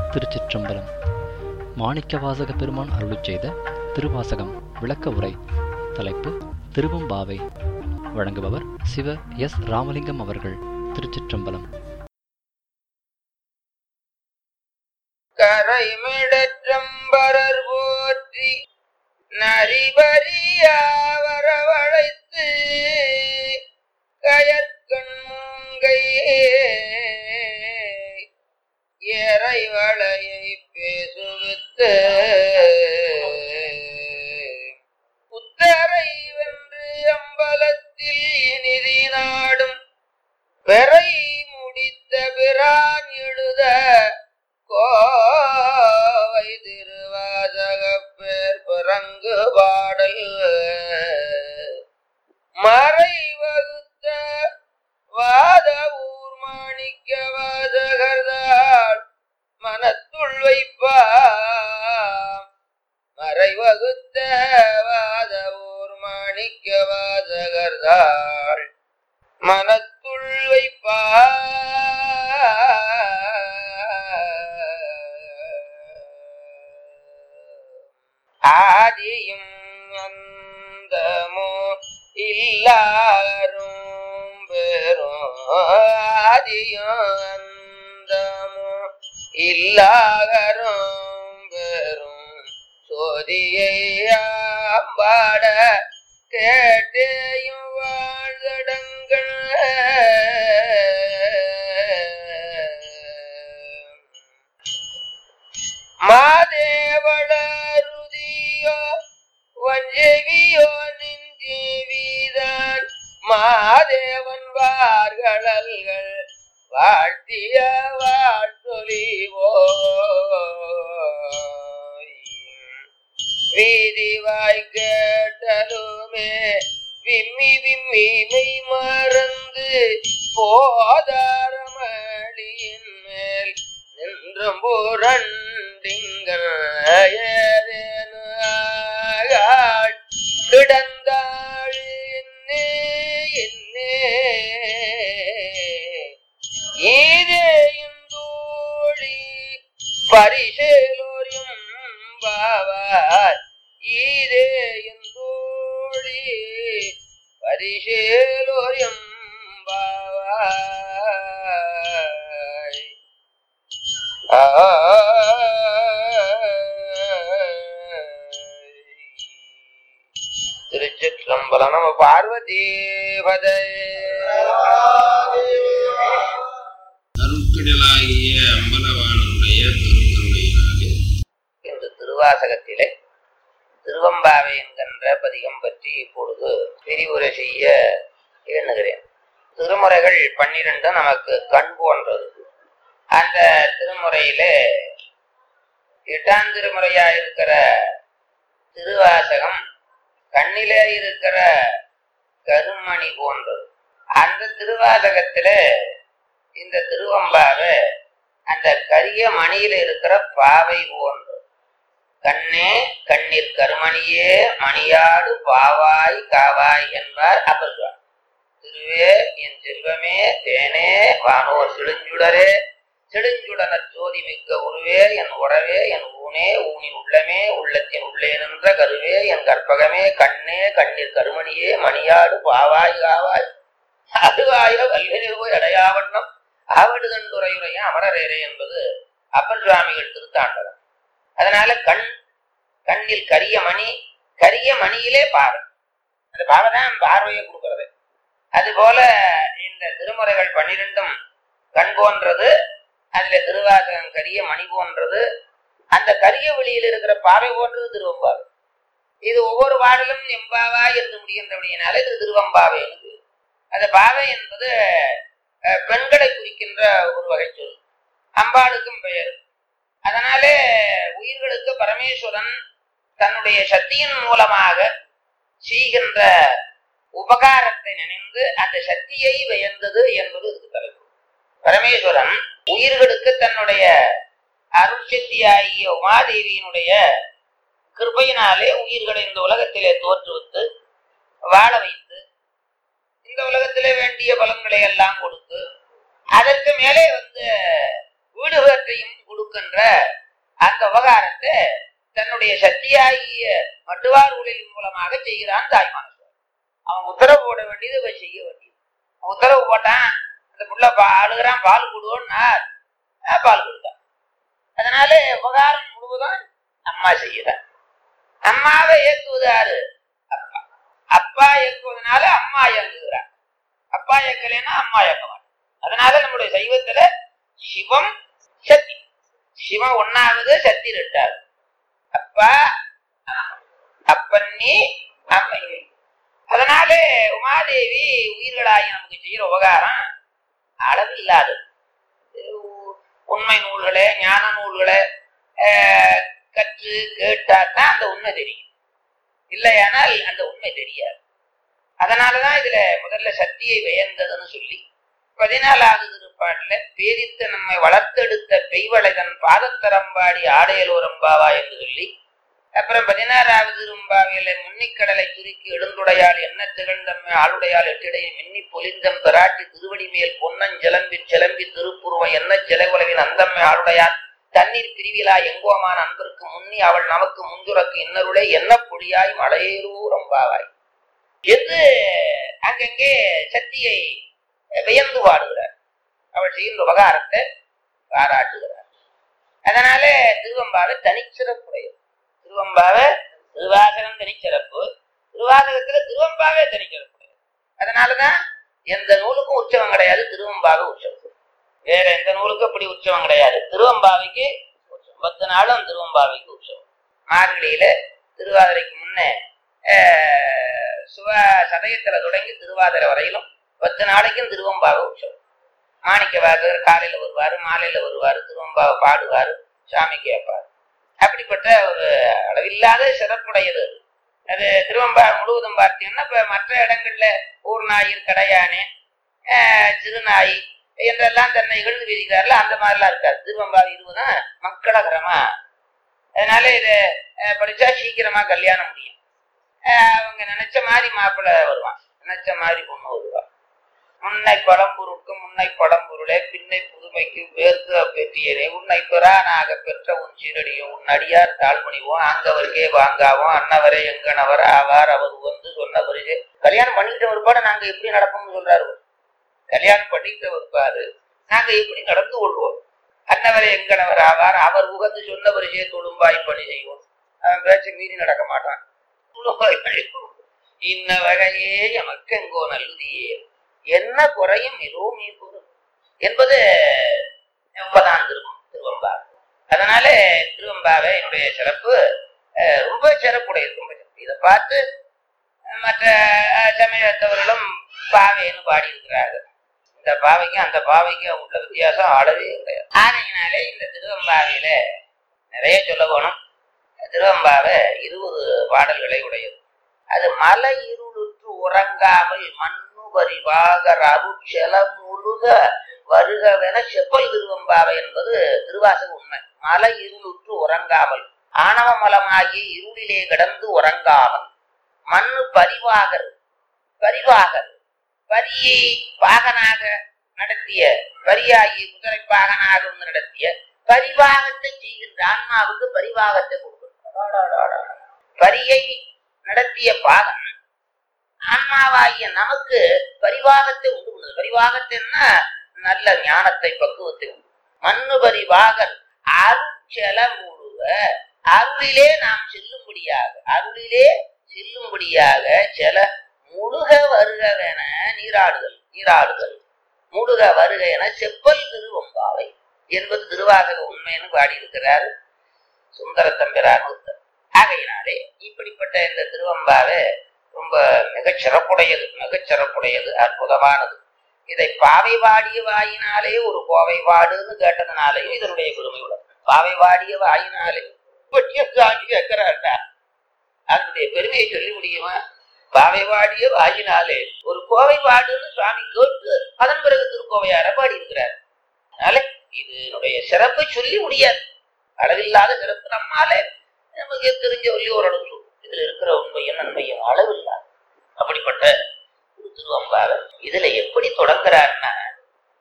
திருச்சிற்றம்பலம் மாணிக்கவாசக பெருமான் அருளிச் செய்த திருவாசகம் விளக்க உரை தலைப்பு திருவம்பாவை வழங்குபவர் சிவ எஸ் ராமலிங்கம் அவர்கள் திருச்சிற்றம்பலம் கரைமிடற்றம்பரர் போற்றி நரிபரியாவரவழைத்து கயற்கண் மூங்கை இறைவளையை பேசுவித்து உத்தரை வென்று அம்பலத்தில் நிதி நாடும் பெறை முடித்த பிரான் எழுத கோவை திருவாசக பேர் பிறங்கு பாடல் மறை வகுத்த வாத ஊர் மாணிக்க வாதகர்தாள் மனத்துள் வைப்பாம் மறை வகுத்த வாத ஊர் மாணிக்க வாதகர்தாள் மனத்துள் வைப்பா ஆதியும் அந்தமோ இல்லாரும் பெரும் ஆதியும் அந்தமோ இல்லாரும் பெரும் சோதியை ஆம்பாட கேட்டேயும் வாழ்தடங்கள் மாதேவளருதியோ வஞ்செவியோ நின்றீவிதான் மாதேவன் வார்களல்கள் வாழ்த்திய வாழ்த்தொலிவோ வீதி வாய் கேட்டலுமே விம்மி விம்மி மெய் மறந்து போதாரமளியின் மேல் நின்றும் புரண்டிங்கள் ஏதேனு ஆகாள் கிடந்தாள் என்னே என்னே ஈதேயும் தோழி பரிசேலோரியம் பாவார் ஈதேயும் தோழி பரிசேலோரியம் பாவாய் திருச்சிற்றம்பலம் நம பார்வதி பதே அருட்கடலாகிய அம்பலவானுடைய பெருங்கருணையினாலே என்று திருவாசகத்திலே திருவம்பாவை என்கின்ற பதிகம் பற்றி இப்பொழுது விரிவுரை செய்ய எண்ணுகிறேன் திருமுறைகள் பன்னிரண்டு நமக்கு கண் போன்றது அந்த திருமுறையிலே எட்டாம் திருமுறையா இருக்கிற திருவாசகம் கண்ணிலே இருக்கிற கருமணி போன்றது அந்த திருவாசகத்திலே இந்த திருவம்பாவை அந்த கரிய மணியில இருக்கிற பாவை போன்றது கண்ணே கண்ணீர் கருமணியே மணியாடு பாவாய் காவாய் என்பார் அப்பர் சுவாமி திருவே என் செல்வமே தேனே வானோர் செழுஞ்சுடரே செடுஞ்சுடன ஜோதி மிக்க உருவே என் உறவே என் ஊனே ஊனின் உள்ளமே உள்ளத்தின் உள்ளே நின்ற கருவே என் கற்பகமே கண்ணே கண்ணீர் கருமணியே மணியாடு பாவாய் காவாய் அதுவாய வல்வினை போய் அடையாவண்ணம் ஆவடு கண்டுரையுரைய அமரரேரே என்பது அப்பர் சுவாமிகள் திருத்தாண்டகம் அதனால கண் கண்ணில் கரிய மணி கரிய மணியிலே பார்வை அந்த பார்வை தான் பார்வையை கொடுக்கறது அதுபோல இந்த திருமுறைகள் பன்னிரெண்டும் கண் போன்றது அதுல திருவாசகம் கரிய மணி போன்றது அந்த கரிய வெளியில் இருக்கிற பாவை போன்றது திருவம்பாவை இது ஒவ்வொரு பாடலும் எம்பாவா என்று முடிகின்றபடியினால இது திருவம்பாவை எனக்கு அந்த பாவை என்பது அஹ், பெண்களை குறிக்கின்ற ஒரு வகை சொல் அம்பாளுக்கும் பெயர் அதனாலே உயிர்களுக்கு பரமேஸ்வரன் தன்னுடைய சக்தியின் மூலமாக செய்கின்ற உபகாரத்தை நினைந்து அந்த சக்தியை வியந்தது என்பது இதுக்கு தலைப்பு பரமேஸ்வரன் உயிர்களுக்கு தன்னுடைய அருட்சக்தியாகிய உமாதேவியினுடைய கிருபையினாலே உயிர்களை இந்த உலகத்திலே தோற்றுவித்து வாழ வைத்து இந்த உலகத்திலே வேண்டிய பலன்களை எல்லாம் கொடுத்து அதற்கு மேலே வந்து வீடு பேற்றையும் கொடுக்கின்ற அந்த உபகாரத்தை தன்னுடைய சக்தியாகிய மட்டுவார் ஊழலின் மூலமாக செய்கிறான் தாய்மானவர் அவன் உத்தரவு போட வேண்டியது இவன் செய்ய வேண்டியது அவன் உத்தரவு போட்டான் அந்த புள்ள பா- அழுகிறான் பால் கொடுவோன்னா பால் கொடுத்தான் அதனால உபகாரம் முழுவதும் அம்மா செய்யறான் அம்மாவை இயக்குவது யாரு அப்பா அப்பா இயக்குவதனால அம்மா இயங்குகிறார் அப்பா இயக்கலைன்னா அம்மா இயக்க மாட்டான் அதனால நம்முடைய சைவத்துல சிவம் சக்தி சிவம் ஒன்னாவது சக்தி ரெண்டாவது அப்பா அம்மா. அப்பன் நீ அம்மை நீ. அதனால உமாதேவி உயிர்களாகி நமக்கு செய்யற உபகாரம் அளவில்லாதது உ- உண்மை நூல்களை ஞான நூல்களை ஆஹ், கற்று கேட்டாதான் அந்த உண்மை தெரியும் இல்லையானால் அந்த உண்மை தெரியாது அதனாலதான் இதுல முதல்ல சக்தியை வியந்ததுன்னு சொல்லி பதினாலாவது திருப்பாட்டுல பேதித்து நம்மை வளர்த்தெடுத்த பெய்வளைதன் பாதத்தரம்பாடி ஆடையலோரம்பாவா என்று சொல்லி அப்புறம் பதினாறாவது திரும்பாவில முன்னிக்கடலை சுருக்கி எழுந்துடையால் என்ன திகழ்ந்தம்மை ஆளுடையால் எட்டிடையை மின்னி பொலிந்தம் பெராட்டி திருவடி மேல் பொன்னஞ்செலம்பி செலம்பி திருப்புருவம் என்ன செலவுலவின் அந்தம்மை ஆளுடையால் தண்ணீர் பிரிவிலா எங்கோமான அன்பருக்கு முன்னி அவள் நமக்கு முந்துரக்கு இன்னருளே என்ன பொடியாய் மலையேறூரம்பாவாய் என்று அங்கங்கே சக்தியை வியந்து பாடுகிறார் அவள் செய்கின்ற உபகாரத்தை பாராட்டுகிறார் அதனால திருவம்பாவை தனிச்சிறப்புடையது திருவம்பாவை திருவாசகம் தனிச்சிறப்பு திருவாசகத்துல திருவம்பாவே தனிச்சிறப்புடையது அதனாலதான் எந்த நூலுக்கும் உற்சவம் கிடையாது திருவம்பாவை உற்சவம் வேற எந்த நூலுக்கும் அப்படி உற்சவம் கிடையாது திருவம்பாவைக்கு உற்சவம். பத்து நாளும் திருவம்பாவைக்கு உற்சவம் மார்கழியில திருவாதிரைக்கு முன்னே ஆஹ், சுவ சதயத்துல தொடங்கி திருவாதிரை வரையிலும் பத்து நாளைக்கும் திருவம்பாவை உற்சவம் மாணிக்க வாசகர் காலையில வருவாரு மாலையில வருவாரு திருவம்பாவை பாடுவாரு சாமி கேட்பாரு அப்படிப்பட்ட ஒரு அளவில்லாத சிறப்புடையது அது. அது திருவம்பா முழுவதும் பார்த்தீங்கன்னா இப்ப மற்ற இடங்கள்ல ஊர் நாயிர் கடையானே ஆஹ், சிறுநாய் என்றெல்லாம் தன்னை இகழ்ந்து வீசுகிறார்கள் அந்த மாதிரிலாம் இருக்காது திருவம்பாவை இருபதும் மக்களகரமா அதனால இதை அஹ், படிச்சா சீக்கிரமா கல்யாணம் முடியும் அஹ், அவங்க நினைச்ச மாதிரி மாப்பிள்ளை வருவான் நினைச்ச மாதிரி பொண்ணு வருவான் முன்னை பழம்பொருட்கு முன்னை பழம்பொருளே பின்னை புதுமைக்கு வேர்க்கு பெற்றியனே உன்னை பெறானாக பெற்ற உன் சீரடியும் உன் அடியார் தாழ்மணிவோம் ஆங்கவருக்கே வாங்காவோம் அன்னவரே எங்கனவர் ஆவார் அவர் வந்து சொன்ன பிறகு கல்யாணம் பண்ணிக்கிட்ட ஒருபாடு நாங்க எப்படி நடப்போம்னு சொல்றாரு அவர். கல்யாணம் பண்ணிக்கிட்ட ஒருபாடு நாங்க எப்படி நடந்து கொள்வோம் அன்னவரே எங்கனவர் ஆவார் அவர் உகந்து சொன்ன பரிசே தொழும்பாய் பணி செய்வோம் அவன் பேச்சு மீறி நடக்க மாட்டான் தொழும்பாய் பணி செய்வோம். இன்ன வகையே எமக்கு எங்கோ நல்லுதியே என்ன குறையும் மிகவும் நீ கூறும் என்பது ஒன்பதாம் திருவம் திருவம்பாவை அதனால திருவம்பாவை என்னுடைய சிறப்பு அஹ், ரொம்ப சிறப்புடையது ரொம்ப சிறப்பு இதை பார்த்து அஹ், மற்ற அஹ், சமயத்தவர்களும் பாவைன்னு பாடியிருக்கிறார்கள் இந்த பாவைக்கும் அந்த பாவைக்கும் உள்ள வித்தியாசம் அளவே கிடையாது ஆனையினாலே இந்த திருவம்பாவையில நிறைய சொல்ல போனோம் திருவம்பாவை இருபது பாடல்களை உடையது அது மலை இருளுற்று உறங்காமல் மண்ணு பரிவாகர் அருட்செல முழுக வருகவென செப்பல் திருவம்பாவை என்பது திருவாசக உண்மை மலை இருளுற்று உறங்காமல் ஆணவ மலமாகிய இருளிலே கிடந்து உறங்காமல் மண்ணு பரிவாகர் பரிவாகர் பரியை பாகனாக நடத்திய பரியாகி குதிரை பாகனாக வந்து நடத்திய பரிவாகத்தை செய்கின்ற ஆன்மாவுக்கு பரிவாகத்தை கொடுக்கணும் பரியை நடத்திய பாகன் ஆன்மாவாகிய நமக்கு பரிவாகத்தை உண்டு பண்ணுது பரிவாகத்தைன்னா நல்ல ஞானத்தை பக்குவத்தை உண்டு மண்ணு பரிவாகர் அருட்செல முழுவ அருளிலே நாம் செல்லும்படியாக அருளிலே செல்லும்படியாக செல முழுக வருகவென நீராடுதல் நீராடுதல் முழுக வருக என செப்பல் திருவம்பாவை என்பது திருவாசக உண்மைன்னு பாடியிருக்கிறார் சுந்தர தம்பிரான் ஒருத்தர் ஆகையினாலே இப்படிப்பட்ட இந்த திருவம்பாவை ரொம்ப மிகச் சிறப்புடையது மிகச் சிறப்புடையது அற்புதமானது இதை பாவை வாடிய வாயினாலே ஒரு கோவை வாடுன்னு கேட்டதுனாலேயும் இதனுடைய பெருமை உள்ளது பாவை வாடிய வாயினாலே சாட்சி கேட்கிறாண்டா அதனுடைய பெருமையை சொல்லி முடியுமா பாவை வாடிய வாயினாலே ஒரு கோவை வாடுன்னு சுவாமி கேட்டு அதன் பிறகு திருக்கோவையார பாடி இருக்கிறார் அதனால இதனுடைய சிறப்பை சொல்லி முடியாது அளவில்லாத சிறப்பு நம்மாலே நமக்கு தெரிஞ்ச ஒல்லி ஓரளவு சொல்லும். இதுல இருக்கிற உண்மையும் நன்மையும் அளவில்லாது அப்படிப்பட்ட ஒரு திருவம்பாவை இதுல எப்படி தொடங்குறாருன்னா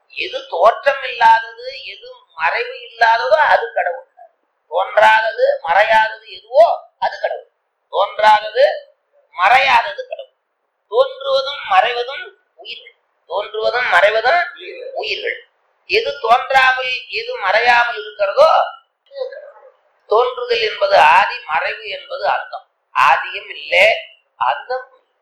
எது தோற்றம் இல்லாதது எது மறைவு இல்லாததோ அது கடவுள் தோன்றாதது மறையாதது எதுவோ அது கடவுள் தோன்றாதது மறையாதது கடவுள் தோன்றுவதும் மறைவதும் உயிர்கள் தோன்றுவதும் மறைவதும் உயிர்கள் எது தோன்றாமல் எது மறையாமல் இருக்கிறதோ அது கடவுள். தோன்றுதல் என்பது ஆதி மறைவு என்பது அந்தம் ஆதியும் இல்லை அந்தம்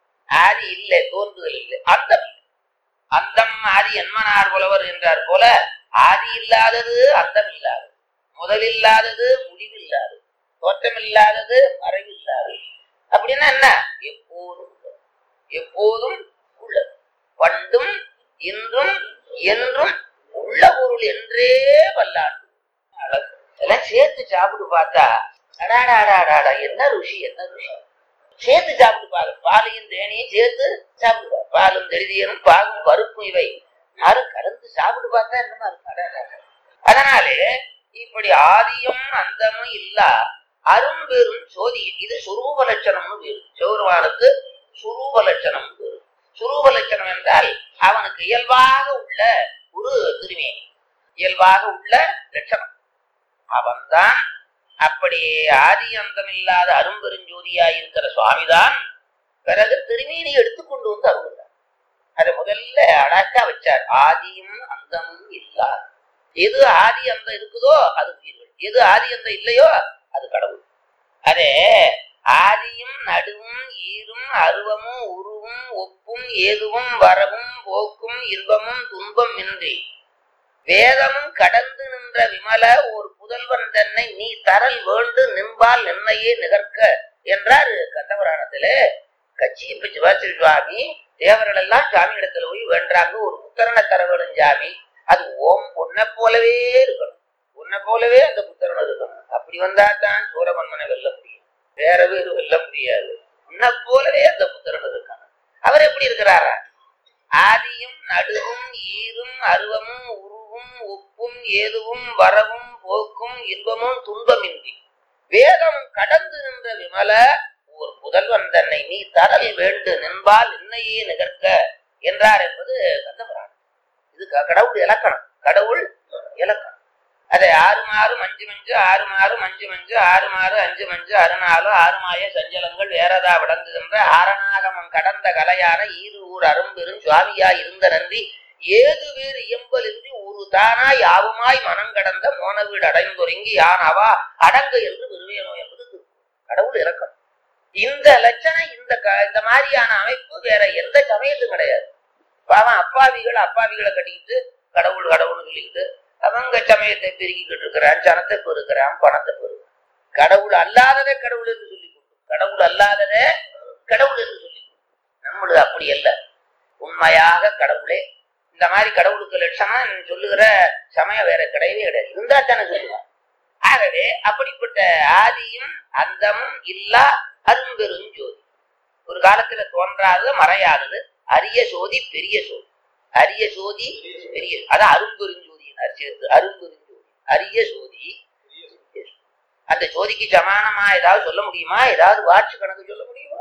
ஆதி இல்லை தோன்றுதல் இல்லை அந்தம் இல்லை. அந்தம் ஆதி என்மனார் புலவர் என்றார் போல ஆதி இல்லாதது அந்தம் இல்லாதது முதலில்லாதது முடிவில்லாதது தோற்றமில்லாதது மறைவில்லாதது அப்படின்னா என்ன எப்போதும் உள்ளது. எப்போதும் உள்ளது பண்டும் இன்றும் என்றும் உள்ள பொருள் என்றே வல்லாண்டு அழகு இதெல்லாம் சேர்த்து சாப்பிட்டு பார்த்தா அடாடா அடாடா என்ன ருசி என்ன ருசி சேர்த்து சாப்பிட்டு பாரு பாலையும் தேனையும் சேர்த்து சாப்பிட்டு பாரு பாலும் தெளிதியனும் பாகும் பருப்பும் இவை யாரும் கலந்து சாப்பிட்டு பார்த்தா என்னமா இருக்கும் அடாடா, அடாடா. அதனாலே இப்படி ஆதியும் அந்தமும் இல்லா அரும்பெரும் சோதி இது சுரூப லட்சணம்னு பேரு சிவருமானுக்கு சுரூப லட்சணம் பேரு சுரூப லட்சணம் என்றால் அவனுக்கு இயல்பாக உள்ள ஒரு திருமேனி இயல்பாக உள்ள லட்சணம் அவன்தான் அப்படி ஆதி அந்தம் இல்லாத அரும்பெருஞ்சோதியா இருக்கிற சுவாமிதான் பிறகு திருமேனி எடுத்துக்கொண்டு வந்து அருள்கிறார் அதை முதல்ல அடாக்கா வச்சார் ஆதியும் அந்தமும் இல்லாத எது ஆதி அந்த இருக்குதோ அது உயிர்கள் எது ஆதி அந்த இல்லையோ அது கடவுள் அதே ஆதியும் நடுவும் ஈரும் அருவமும் உருவும் ஒப்பும் ஏதுவும் வரவும் போக்கும் இன்பமும் துன்பம் இன்றி வேதமும் கடந்து நின்ற விமல ஒரு புதல்வன் தன்னை நீ தரல் வேண்டு நின்பால் நின்னையே நிகர்க்க என்றார் கந்தபுராணத்திலே கட்சியப்ப சிவாச்சி சுவாமி தேவர்கள் எல்லாம் சாமி இடத்துல போய் வேண்டாங்க ஒரு புத்தரனை தர வேணும் சாமி அது ஓம் உன்னை போலவே இருக்கணும் உன்னை போலவே அந்த புத்தரன் இருக்கணும் அப்படி வந்தா தான் சூரமன்மனை வெல்ல முடியும் வேற வேறு வெல்ல முடியாது உன்னை போலவே அந்த புத்தரன் இருக்கணும் அவர் எப்படி இருக்கிறாரா ஆதியும் நடுவும் ஈரும் அருவமும் உருவும் ஒப்பும் ஏதுவும் வரவும் போக்கும் இன்பமும் துன்பமின்றி வேதம் கடந்து நின்ற விமல ஒரு புதல்வன் தன்னை நீ தரல் வேண்டு நின்பால் இன்னையே நிகர்க்க என்றார் என்பது கந்தபுராணம் இது க- கடவுள் இலக்கணம் கடவுள் இலக்கணம் அதை ஆறு மாறு மஞ்சு மஞ்சு ஆறு மாறு மஞ்சு மஞ்சு ஆறு மாறு அஞ்சு மஞ்சு அருநாலு ஆறுமாய சஞ்சலங்கள் வேறதா விளங்குகின்ற ஆரணாகமம் கடந்த கலையான ஈரு ஊர் அரும்பெரும் சுவாமியா இருந்த நன்றி ஏது வேறு இயம்பலின்றி ஒரு தானாய் யாவுமாய் மனம் கடந்த மோன வீடு அடைந்தொருங்கி யானவா அடங்க என்று விருவேனோ என்பது திருக்குறள். கடவுள் இலக்கணம் இந்த லட்சணம் இந்த க- இந்த மாதிரியான அமைப்பு வேற எந்த சமயத்தும் கிடையாது பாவம் அப்பாவிகள் அப்பாவிகளை கட்டிக்கிட்டு கடவுள் கடவுள்னு சொல்லிக்கிட்டு அவங்க சமயத்தை பெருக்கிக்கிட்டு இருக்கிறான் சனத்தை பெருக்கிறான் பணத்தை பெருக்கிறான் கடவுள் அல்லாததை கடவுள் என்று சொல்லி கடவுள் அல்லாததை கடவுள் என்று சொல்லி நம்மளது அப்படி அல்ல உண்மையாக கடவுளே இந்த மாதிரி கடவுளுக்கு லட்சணம் சொல்லுகிற சமயம் வேற கிடையவே கிடையாது இருந்தா தானே சொல்லுவான் ஆகவே அப்படிப்பட்ட ஆதியும் அந்தமும் இல்லா அரும்பெருஞ்சோதி ஒரு காலத்துல தோன்றாதது மறையாதது அரிய சோதி பெரிய சோதி அரிய சோதி பெரிய அதான் அரும்பெருஞ்சோதியினார் சேர்த்து அரும்பெருஞ்சோதி அரிய சோதி பெரிய சோதி. அந்த ஜோதிக்கு சமானமா ஏதாவது சொல்ல முடியுமா ஏதாவது வாட்சி கணக்கு சொல்ல முடியுமா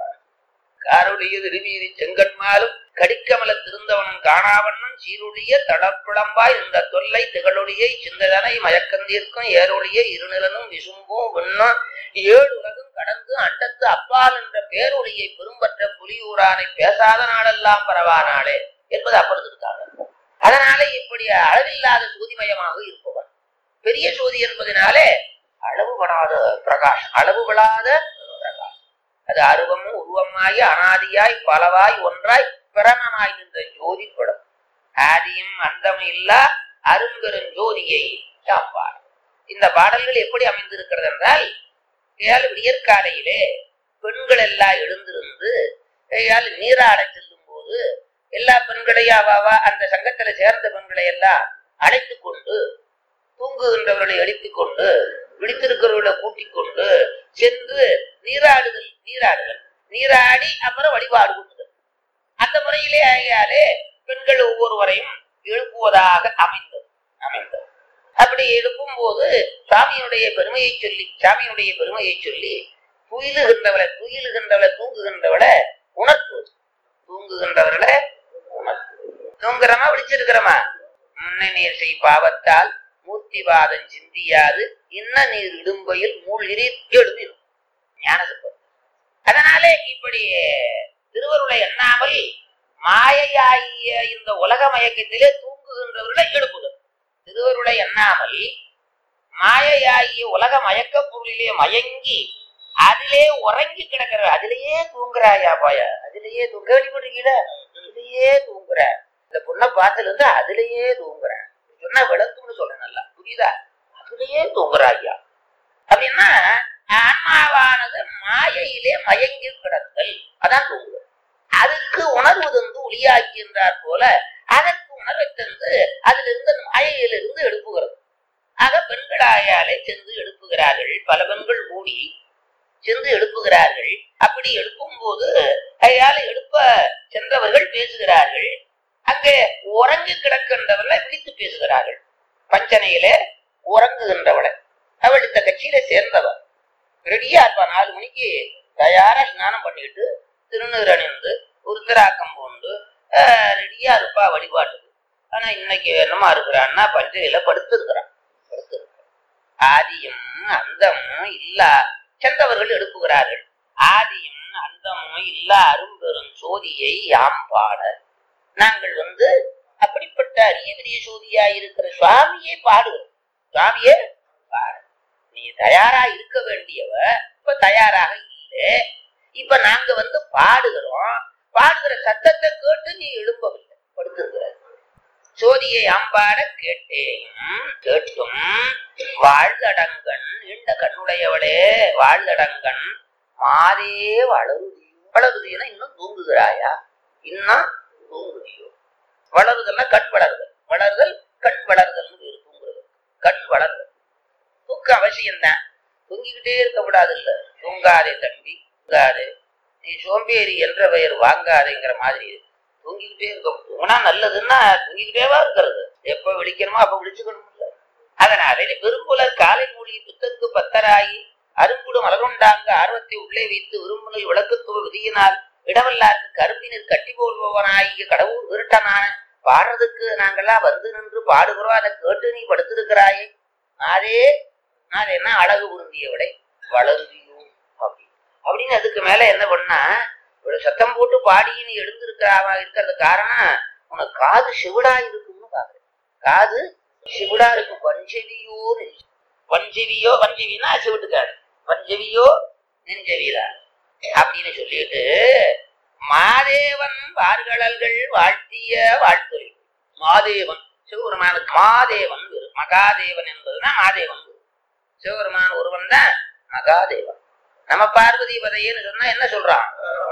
காருடைய திருமீறி செங்கன்மாலும் கடிக்கமல திருந்தவனும் காணாவண்ணம் சீருளிய தளப்பிளம்பாய் இந்த தொல்லை திகழொளியை சிந்ததனை மயக்கந்தீர்க்கும் ஏரொளிய இருநிலனும் விசும்பும் விண்ணும் ஏழு உலகம் கடந்து அண்டத்து அப்பால் என்ற பேரொளியை பெரும்பற்ற புலியூரானை பேசாத நாளெல்லாம் பரவானாளே என்பது அப்படுத்திருக்காங்க அதனால இப்படி அளவில்லாத சோதிமயமாக இருப்பவன் பெரிய சோதி என்பதனாலே அளவுபடாத பிரகாஷம் அளவுபடாத பிரகாஷம் அது அருவமும் உருவமாய் அனாதியாய் பலவாய் ஒன்றாய் பிரமமாய் நின்ற ஜோதி படம் ஆதியும் அந்தமும் இல்லா அரும்பெரும் ஜோதியை காப்பார் இந்த பாடல்கள் எப்படி அமைந்திருக்கிறது என்றால் ஏழு விடியற்காலையிலே பெண்கள் எல்லாம் எழுந்திருந்து ஏழு நீராட செல்லும் போது எல்லா பெண்களையும் அவாவா அந்த சங்கத்துல சேர்ந்த பெண்களை எல்லாம் அழைத்து கொண்டு தூங்குகின்றவர்களை எழுப்பிக் கொண்டு விழித்திருக்கிறவர்களை கூட்டிக் கொண்டு சென்று நீராடுதல் நீராடுதல் நீராடி அப்புறம் வழிபாடு கொண்டுதல் அந்த முறையிலே ஆகையாலே பெண்கள் ஒவ்வொருவரையும் எழுப்புவதாக அமைந்தது அமைந்தது அப்படி எழுப்பும் போது சாமியினுடைய பெருமையை சொல்லி சாமியினுடைய பெருமையை சொல்லி துயிலுகின்றவளை துயிலுகின்றவளை தூங்குகின்றவளை உணர்த்துவது தூங்குகின்றவர்களை உணர்த்துவது தூங்குறமா விழிச்சிருக்கிறோமா முன்ன நீர் செய் பாவத்தால் மூர்த்திவாதம் சிந்தியாது இன்ன நீர் இடும்பையில் மூழ்கிறி எழுமிடும் ஞானசம்பந்தர் அதனாலே இப்படி திருவருளை எண்ணாமல் மாயையாகிய இந்த உலக மயக்கத்திலே தூங்குகின்றவர்களை எழுப்புதல் திருவருளை எண்ணாமல் மாயையாகிய உலக மயக்க பொருளிலே மயங்கி அதிலே உறங்கி கிடக்கிற அதிலேயே தூங்குறாயா பாயா அதிலேயே தூங்க கேள்விப்பட்டிருக்கீல அதிலேயே தூங்குற இந்த பொண்ணை பார்த்ததுல இருந்து அதிலேயே தூங்குறேன் சொன்னா விளக்கும்னு சொல்றேன் நல்லா புரியுதா அதிலேயே தூங்குறாயா அப்படின்னா ஆன்மாவானது மாயையிலே மயங்கி கிடத்தல் அதான் தூங்குதல் அதுக்கு உணர்வு தந்து ஒளியாக்கின்றார் போல அதற்கு உணர்வை தந்து அதுல இருந்து மாயையிலிருந்து எழுப்புகிறது ஆக பெண்களாயாலே சென்று எழுப்புகிறார்கள் பல பெண்கள் கூடி சென்று எழுப்புகிறார்கள் அப்படி எழுப்பும் போது அயால் எழுப்ப சென்றவர்கள் பேசுகிறார்கள் அங்கே உறங்கி கிடக்கின்றவர்களை விழித்து பேசுகிறார்கள் பஞ்சனையிலே உறங்குகின்றவளை அவள் இந்த கட்சியில சேர்ந்தவள் ரெடியா இருப்பா நாலு மணிக்கு தயாரா ஸ்நானம் பண்ணிட்டு திருநீர் அணிந்து உருத்தராக்கம் பூண்டு ரெடியா இருப்பா வழிபாட்டுக்கு ஆனா இன்னைக்கு என்னமா இருக்கிறான்னா பஞ்சையில படுத்திருக்கிறான் படுத்திருக்கிறான் ஆதியும் அந்தமும் இல்லா சென்றவர்கள் எழுப்புகிறார்கள் ஆதியும் அந்தமும் இல்லா அரும்பெரும் சோதியை யாம் பாட நாங்கள் வந்து அப்படிப்பட்ட அரிய பெரிய சோதியா இருக்கிற சுவாமியை பாடுகிறோம் சுவாமியே பாடு நீ தயாரா இருக்க வேண்டியவ இப்ப தயாராக இல்லை இப்ப நாங்க வந்து பாடுகிறோம் பாடுகிற சத்தத்தை கேட்டு நீ எழும்பவில்லை படுத்திருக்கிற சோதியை அம்பாட கேட்டேயும் கேட்டும் வாழ்தடங்கன் நீண்ட கண்ணுடையவளே வாழ்தடங்கன் மாதே வளருதியோ வளருதியோனா இன்னும் தூங்குகிறாயா இன்னும் தூங்குதியோ வளருதல்னா கண் வளருதல் வளருதல் கண் வளருதல்னு பேரு தூங்குறது கண் வளருதல் தூக்கம் அவசியம்தான் தூங்கிக்கிட்டே இருக்கக்கூடாது இல்ல தூங்காதே தம்பி தூங்காதே நீ சோம்பேறி என்ற பெயர் வாங்காதேங்கிற மாதிரி தூங்கிக்கிட்டே இருக்க தூங்கினா நல்லதுன்னா தூங்கிக்கிட்டேவா இருக்கிறது எப்ப விழிக்கணுமோ அப்ப விழிச்சுக்கணும் இல்ல அதனால நீ பெரும்புலர் காலை மூழ்கி புத்தருக்கு பத்தராகி அரும்புடு மலருண்டாங்க ஆர்வத்தை உள்ளே வைத்து விரும்புதல் விளக்குத்துவ விதியினால் இடவல்லாருக்கு கரும்பினர் கட்டி போல்பவனாகிய கடவுள் விருட்டனான பாடுறதுக்கு நாங்கெல்லாம் வந்து நின்று பாடுகிறோம் அதை கேட்டு நீ படுத்திருக்கிறாயே அதே அது என்ன அழகு உருந்திய விடை வளருதியோ அப்படி அப்படின்னு அதுக்கு மேல என்ன பண்ணா ஒரு சத்தம் போட்டு பாடி நீ எழுந்திருக்கிறாவா இருக்கிறது காரணம் உனக்கு காது சிவிடா இருக்கும்னு பாக்குறேன் காது சிவிடா இருக்கும் வஞ்சவியோ நெஞ்சு வஞ்சவியோ வஞ்சவினா சிவிட்டுக்காரு வஞ்சவியோ நெஞ்சவிதான் அப்படின்னு சொல்லிட்டு மாதேவன் வார்கடல்கள் வாழ்த்திய வாழ்த்துறை மாதேவன் சிவபெருமானுக்கு மாதேவன் பேரு. மகாதேவன் என்பதுனா மாதேவன் பேரு. சிவபெருமான் ஒருவன் தான் மகாதேவன் நம்ம பார்வதி பதையன்னு சொன்னா என்ன சொல்றான்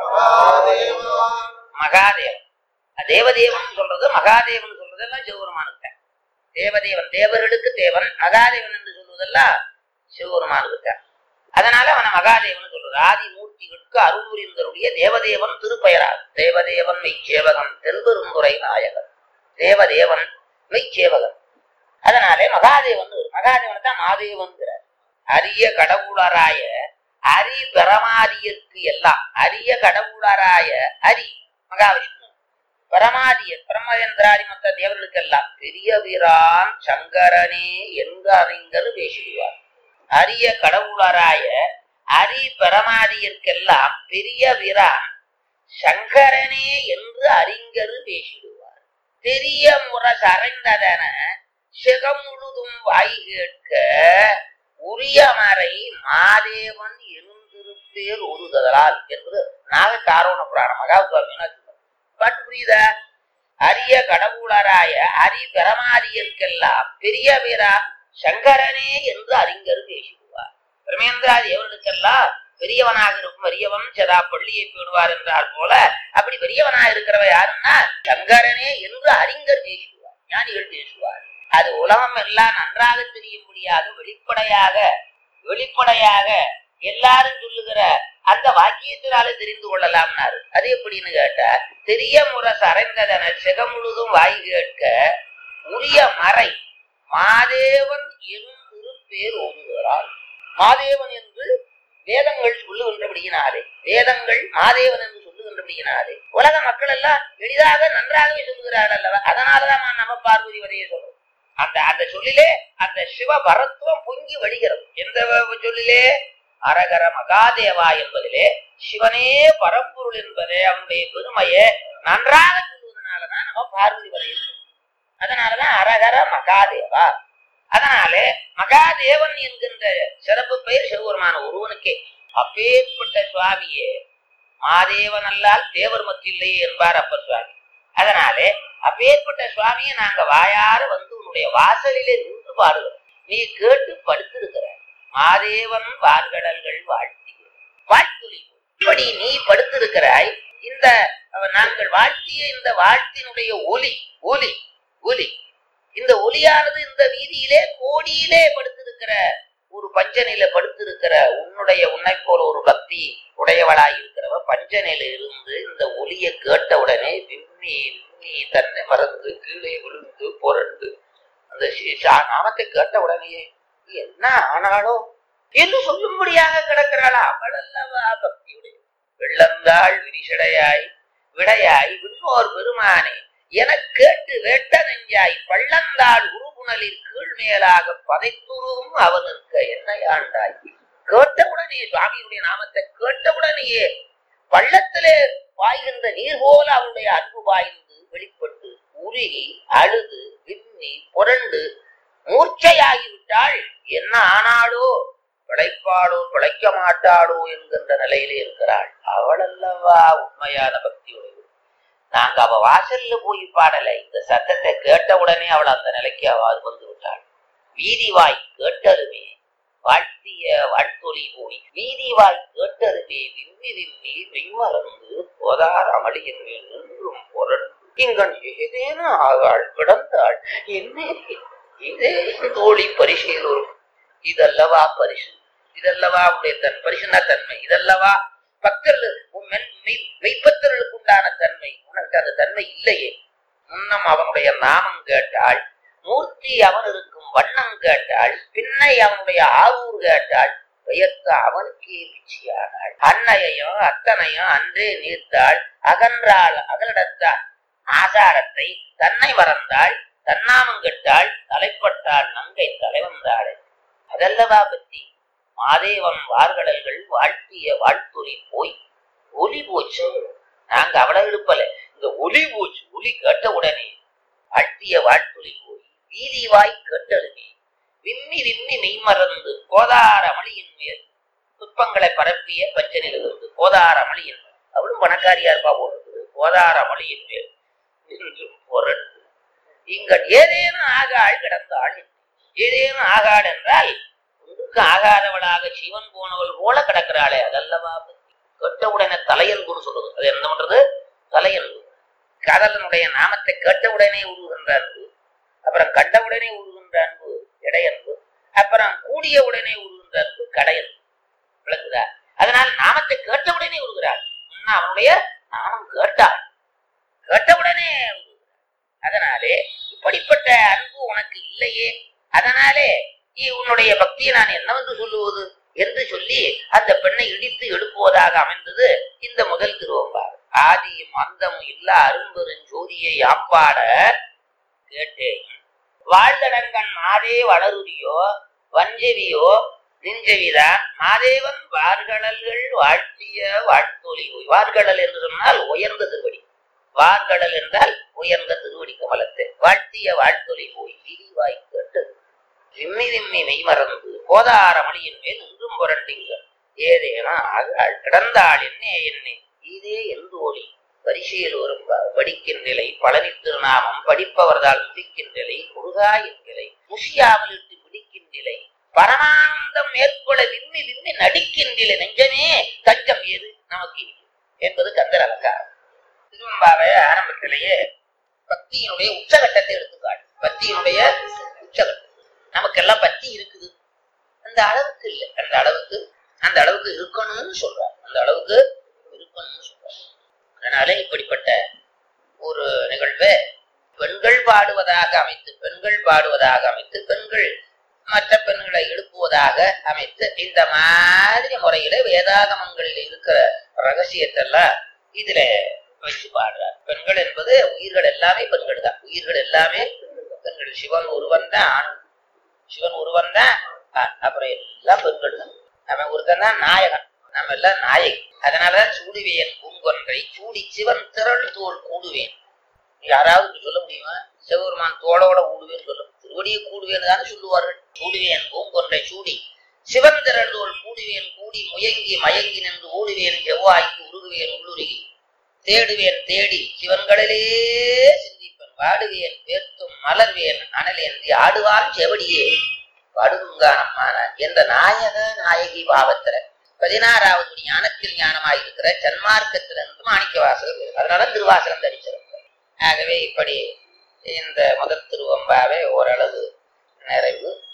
மகாதேவன் தேவதேவன் சொல்றது மகாதேவன் சொல்றதெல்லாம் சிவபெருமானுக்கு தான். தேவதேவன் தேவர்களுக்கு தேவன் மகாதேவன் என்று சொல்வதெல்லாம் சிவபெருமானுக்கு தான். அதனால அவனை மகாதேவன் சொல்றது ஆதி மூர்த்திகளுக்கு அருள் புரிந்தருடைய தேவதேவன் திருப்பெயரார் தேவதேவன் மெய்ச்சேவகம் தென்பெருந்துறை நாயகன் தேவதேவன் மெய்ச்சேவகன் அதனாலே மகாதேவன் மகாதேவனை தான் மாதேவன்கிறார் அரிய கடவுளராய அரி பரமாதியற்கு எல்லாம் அரிய கடவுளராய அரி மகாவிஷ்ணு பரமாதியர் பரமேந்திராதி மற்ற தேவர்களுக்கெல்லாம் பெரிய வீரான் சங்கரனே என்று அறிஞர் பேசிடுவார் அரிய கடவுளராய அரி பரமாதியர்க்கெல்லாம் பெரிய வீரான் சங்கரனே என்று அறிஞர் பேசிடுவார் பெரிய முறை சரைந்ததன சிகம் முழுதும் வாய் கேட்க உரிய மறை மாதேவன் எழுந்திருப்பேர் ஒருதலால் என்பது நாக காரோண புராணம் மகாத்மா பாட்டு புரியுதா அரிய கடவுளராய அரி பிரமாதியர்க்கெல்லாம் பெரிய வீரா சங்கரனே என்று அறிஞர் பேசுவார் பிரமேந்திரா தேவர்களுக்கெல்லாம் பெரியவனாக இருக்கும் பெரியவன் சதா பள்ளியை பேணுவார் என்றார் போல அப்படி பெரியவனாக இருக்கிறவ யாருன்னா சங்கரனே என்று அறிஞர் பேசுவார் ஞானிகள் பேசுவார் அது உலகம் எல்லாம் நன்றாக தெரியும்படியாக வெளிப்படையாக வெளிப்படையாக எல்லாரும் சொல்லுகிற அந்த வாக்கியத்தினால தெரிந்து கொள்ளலாம்னாரு அது எப்படின்னு கேட்டா தெரிய முறை சரைந்ததன சிகமுழுதும் வாய் கேட்க உரிய மறை மாதேவன் எனும் பேர் ஓதுகிறாள் மாதேவன் என்று வேதங்கள் சொல்லுகின்றபடியினாலே வேதங்கள் மாதேவன் என்று சொல்லுகின்ற சொல்லுகின்றபடியினாலே உலக மக்கள் எல்லாம் எளிதாக நன்றாகவே சொல்லுகிறார்கள் அல்லவா அதனாலதான் நான் நம்ம பார்வதி வரையை சொல்றோம் அந்த அந்த சொல்லிலே அந்த சிவ பரத்துவம் பொங்கி வழிகிறது எந்த வ- சொல்லிலே அரகர மகாதேவா என்பதிலே சிவனே பரம்பொருள் என்பதே அவனுடைய பெருமையை நன்றாக சொல்லுவதனாலதான் நம்ம பார்வதி வரையை சொல்றோம் அதனாலதான் அரகர மகாதேவா அதனாலே மகாதேவன் என்கின்ற சிறப்பு பெயர் சிவபெருமான ஒருவனுக்கே அப்பேற்பட்ட சுவாமியே மாதேவன் அல்லால் தேவர் மத்தியில்லையே என்பார் அப்பர் சுவாமி அதனாலே அப்பேற்பட்ட சுவாமியை நாங்க வாயார வந்து உன்னுடைய வாசலிலே நின்று பாடுகிறோம் நீ கேட்டு படுத்திருக்கிற மாதேவன் வார்கடல்கள் வாழ்த்தி வாழ்த்துளி இப்படி நீ படுத்திருக்கிறாய் இந்த அஹ், நாங்கள் வாழ்த்திய இந்த வாழ்த்தினுடைய ஒலி ஒலி ஒலி இந்த ஒலியானது இந்த வீதியிலே கோடியிலே படுத்திருக்கிற ஒரு பஞ்சனில படுத்திருக்கிற உன்னுடைய உன்னை போல ஒரு பக்தி உடையவளாய் இருக்கிறவ பஞ்சனில இருந்து இந்த ஒலியை கேட்ட உடனே விம்மி விம்மி தன்னை மறந்து கீழே விழுந்து புரண்டு அந்த சி- சா- நாமத்தை கேட்ட உடனேயே என்ன ஆனாலோ என்று சொல்லும்படியாக கிடக்கிறாளா அவள் அல்லவா பக்தியுடைய வெள்ளந்தாள் விரிசடையாய் விடையாய் விண்ணோர் பெருமானே எனக் கேட்டு வேட்ட நெஞ்சாய் பள்ளந்தாள் உருபுணலில் கீழ் மேலாக பதைத்துருவும் அவனுக்கு என்னையாண்டாய் கேட்டவுடனே சுவாமியுடைய நாமத்தை கேட்டவுடனேயே பள்ளத்திலே பாய்கின்ற நீர் போல அவனுடைய அன்பு பாய்ந்து வெளிப்பட்டு உருகி அழுது விம்மி புரண்டு மூர்ச்சையாகிவிட்டாள் என்ன ஆனாளோ பிழைப்பாளோ பிழைக்க மாட்டாளோ என்கின்ற நிலையிலே இருக்கிறாள் அவள் அல்லவா உண்மையான பக்தியுடையவள் நாங்க அவ வாசல்ல போய் பாடல இந்த சத்தத்தை கேட்ட உடனே அவள் அந்த நிலைக்கு அவ வந்து விட்டாள் வீதி வாய் கேட்டதுமே வாழ்த்திய வாழ்த்தொலி போய் வீதி வாய் கேட்டதுமே விம்மி விம்மி மெய்மறந்து போதார் அமளியின் மேல் நின்றும் புரண்டு இங்கன் ஏதேனும் ஆகாள் கிடந்தாள் என்ன இதே தோழி பரிசையில் ஒரு இதல்லவா பரிசு இதல்லவா உடைய தன் பரிசுனா தன்மை இதல்லவா பக்தர்கள் உன் மென்- மெய்- மெய்ப்பத்தர்களுக்கு உண்டான தன்மை உனக்கு அந்த தன்மை இல்லையே முன்னம் அவனுடைய நாமம் கேட்டாள் மூர்த்தி அவன் இருக்கும் வண்ணம் கேட்டாள் பின்னை அவனுடைய ஆரூர் கேட்டாள் பெயர்த்த அவனுக்கே பிச்சியானாள் அன்னையையும் அத்தனையும் அன்றே நீர்த்தாள் அகன்றாள் அகலிடத்தாள் ஆசாரத்தை தன்னை மறந்தாள் தன்னாமம் கெட்டாள் தலைப்பட்டாள் நங்கை தலைவந்தாளே அதல்லவா பத்தி மாதேவன் வார்கடல்கள் வாழ்த்திய வாழ்த்துரி போய் ஒலி போச்சு நாங்க அவளை எழுப்பல இந்த ஒலி போச்சு ஒலி கேட்ட உடனே வாழ்த்திய வாழ்த்துரி போய் வீதி வாய் கேட்டதுமே விம்மி விம்மி மெய்மறந்து கோதார அமளியின் மேல் துன்பங்களை பரப்பிய பஞ்சனிலிருந்து கோதார அமளியின் மேல் அவளும் பணக்காரியா இருப்பா போடுறது கோதார அமளியின் மேல் நின்று புரண்டு இங்கள் ஏதேனும் ஆகாள் கிடந்தாள் ஏதேனும் ஆகாள் என்றால் ஒன்றுக்கு ஆகாதவளாக சிவன் போனவள் போல கிடக்கிறாளே அதல்லவா பக்தி கேட்டவுடனே தலையன்புன்னு சொல்லுது அது என்ன பண்றது தலையன்பு காதலனுடைய நாமத்தை கேட்டவுடனே உருகின்ற அன்பு அப்புறம் கண்டவுடனே உருகின்ற அன்பு இடையன்பு அப்புறம் கூடிய உடனே உருகின்ற அன்பு கடையன்பு விளக்குதா அதனால் நாமத்தை கேட்டவுடனே உருகிறாள் முன்ன அவனுடைய நாமம் கேட்டாள் கேட்டவுடனே உருகுகிறாள். அதனாலே இப்படிப்பட்ட அன்பு உனக்கு இல்லையே அதனாலே நீ உன்னுடைய பக்தியை நான் என்னவென்று சொல்லுவது என்று சொல்லி அந்த பெண்ணை இடித்து எழுப்புவதாக அமைந்தது இந்த முதல் திருவம்பார் ஆதியும் அந்தமும் இல்ல அரும்பெருஞ்சோதியை யாப்பாட கேட்டேன் வாழ்தடங்கன் மாதே வளருதியோ வஞ்சவியோ நிஞ்சவிதான் மாதேவன் வார்கடல்கள் வாழ்த்திய வாழ்த்தொலி வார்கடல் என்று சொன்னால் உயர்ந்த திருவடி வார்கடல் என்றால் உயர்ந்த திருவடி கமலத்தை வாழ்த்திய வாழ்த்தொலி போய் விரிவாய் கேட்டது விம்மி விம்மி மெய்மறந்து கோதார மணியின் மேல் இன்றும் புரண்டீங்கள் ஏதேனா ஆகாள் கிடந்தாள் என்னே என்னே இதே எந்த ஒளி பரிசையில் வரும் படிக்கின் நிலை பழனி திருநாமம் படிப்பவர்தால் முடிக்கின் நிலை முருகா என்கிளை முஷியாமல் இட்டு பிடிக்கின் நிலை பரமானந்தம் மேற்கொள்ள விம்மி விம்மி நடிக்கின் நிலை நெஞ்சமே தஞ்சம் ஏது நமக்கு இனிக்கும் என்பது கந்தர் அலங்காரம் திருவம்பாவை ஆரம்பத்திலேயே பக்தியினுடைய உச்சகட்டத்தை எடுத்துக்காட்டு பக்தியினுடைய உச்சகட்டம் நமக்கெல்லாம் பக்தி இருக்குது அந்த அளவுக்கு இல்லை அந்த அளவுக்கு அந்த அளவுக்கு இருக்கணும்னு சொல்றாங்க அந்த அளவுக்கு இருக்கணும்னு சொல்றாங்க அதனால இப்படிப்பட்ட ஒரு நிகழ்வை பெண்கள் பாடுவதாக அமைத்து பெண்கள் பாடுவதாக அமைத்து பெண்கள் மற்ற பெண்களை எழுப்புவதாக அமைத்து இந்த மாதிரி முறையில வேதாகமங்களில் இருக்கிற ரகசியத்தெல்லாம் இதுல வச்சு பாடுறார் பெண்கள் என்பது உயிர்கள் எல்லாமே பெண்கள் தான் உயிர்கள் எல்லாமே பெண்கள் சிவன் ஒருவன் தான் ஆண் சிவன் ஒருவன் தான் ஆண். அப்புறம் எல்லாம் பெண்கள் தான் அவன் ஒருத்தன் தான் நாயகன் நம்ம எல்லாம் நாயகி அதனாலதான் சூடுவேன் பூங்கொன்றை சூடி சிவன் திரள் தோல் கூடுவேன் யாராவது இப்படி சொல்ல முடியுமா சிவபெருமான் தோளோட கூடுவேன் சொல்ல திருவடியை கூடுவேன் தானே சொல்லுவார்கள் கூடுவேன் பூங்கொன்றை சூடி சிவன் திரள் தோல் கூடுவேன் கூடி முயங்கி மயங்கி நின்று ஓடுவேன் செவ்வாய்க்கு உருகுவேன் உள்ளுருகி தேடுவேன் தேடி சிவன்களிலே சிந்திப்பன் வாடுவேன் வேர்த்தும் மலர்வேன் அனலேந்தி ஆடுவான் செவடியே படுகுங்கானமான என்ற நாயக நாயகி பாவத்துல பதினாறாவது படி ஞானத்தில் ஞானமாயிருக்கிற சன்மார்க்கத்திலிருந்து மாணிக்க வாசகர் அதனால திருவாசகம் தரிச்சிருக்கிறார் ஆகவே இப்படி இந்த முதல் திருவம்பாவை ஓரளவு நிறைவு